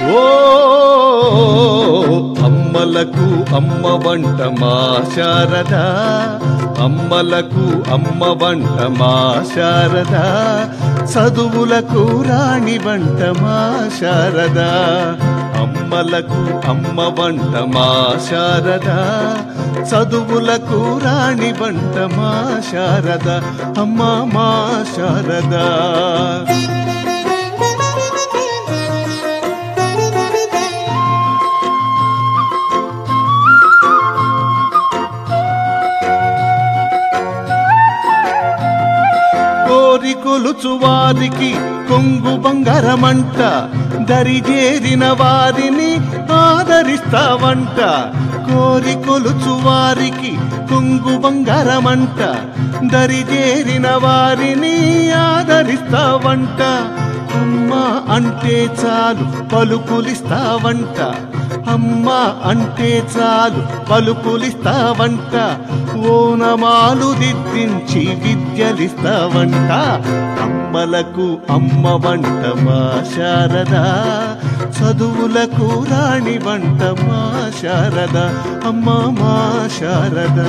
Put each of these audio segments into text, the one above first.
ఓ అమ్మలకు అమ్మ వంట మా శారద అమ్మలకు అమ్మ వంట మా శారద చదువులకు రాణి వంట మా శారద అమ్మలకు అమ్మ వంట మా శారద చదువులకు రాణి వంట మా శారద అమ్మ మా శారద కోరి కొలుచు వారికి కొంగు బంగారమంట దరిజేరిన వారిని ఆదరిస్తావంట కోరి కొలుచు వారికి కొంగు బంగారమంట దరిజేరిన వారిని ఆదరిస్తావంట అమ్మ అంటే చాలు పలుకులిస్తావంట అమ్మ అంటే చాలు పలుకులిస్తావంట ఓనమాలు దిద్దించి విద్యలిస్తావంట అమ్మలకు అమ్మ వంట మా శారద చదువులకు రాణి వంట మా శారద అమ్మ మా శారద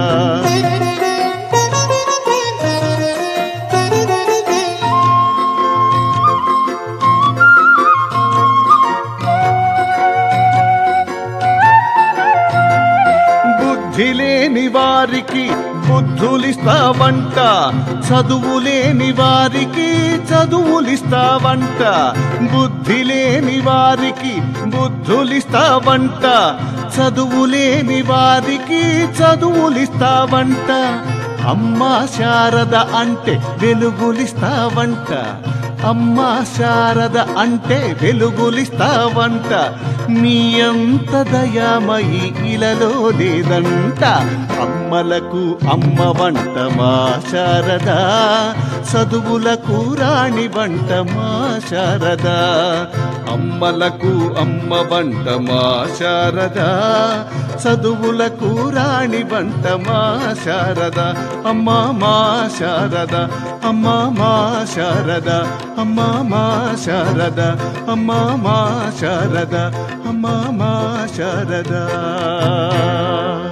బుద్ధి లేని వారికి బుద్ధులిస్తావంట చదువు లేని వారికి చదువులిస్తావంట బుద్ధి లేని వారికి బుద్ధులిస్తావంట చదువు లేని వారికి చదువులిస్తావంట అమ్మా శారద అంటే వెలుగులిస్తావంట అమ్మా శారద అంటే వెలుగులిస్తావంట నీ అంత దయామయి ఇలలో లేదంట అమ్మలకు అమ్మ వంట మా శారద చదువులకు రాణి వంట మా శారద అమ్మలకు అమ్మ వంట మా శారద చదువులకు రాణి వంట మా శారద అమ్మ మా శారద అమ్మ మా శారద అమ్మ మా శారద అమ్మ మా శారద అమ్మ మా శారద